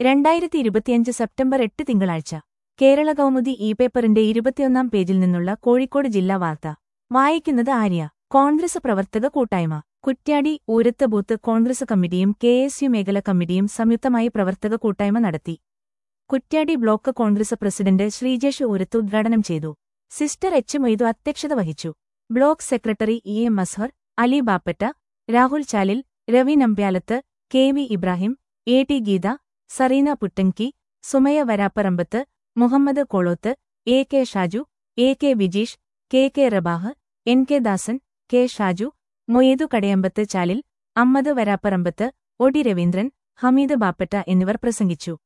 രണ്ടായിരത്തി ഇരുപത്തിയഞ്ച് സെപ്റ്റംബർ എട്ട് തിങ്കളാഴ്ച കേരള കൗമുദി ഇ പേപ്പറിന്റെ ഇരുപത്തിയൊന്നാം പേജിൽ നിന്നുള്ള കോഴിക്കോട് ജില്ലാ വാർത്ത വായിക്കുന്നത് ആര്യ കോൺഗ്രസ് പ്രവർത്തക കൂട്ടായ്മ കുറ്റ്യാടി ഊരത്ത് ബൂത്ത് കോൺഗ്രസ് കമ്മിറ്റിയും കെ എസ് യു മേഖല കമ്മിറ്റിയും സംയുക്തമായി പ്രവർത്തക കൂട്ടായ്മ നടത്തി കുറ്റ്യാടി ബ്ലോക്ക് കോൺഗ്രസ് പ്രസിഡന്റ് ശ്രീജേഷ് ഊരത്ത് ഉദ്ഘാടനം ചെയ്തു സിസ്റ്റർ എച്ച് മൊയ്തു അധ്യക്ഷത വഹിച്ചു block secretary E M Azhar Ali Bappatta Rahul Chalil Ravi Nambiyalath K V Ibrahim A T Geetha Sareena പുട്ടൻകി Sumaya Varapparambath Muhammad Koloth A K Shaju A K Vijeesh K K Rabah N K Dasan K Shaju Moidu Kadayambath Chalil Ammad Varapparambath O T Raveendran Hameed Bappatta എന്നിവർ പ്രസംഗിച്ചു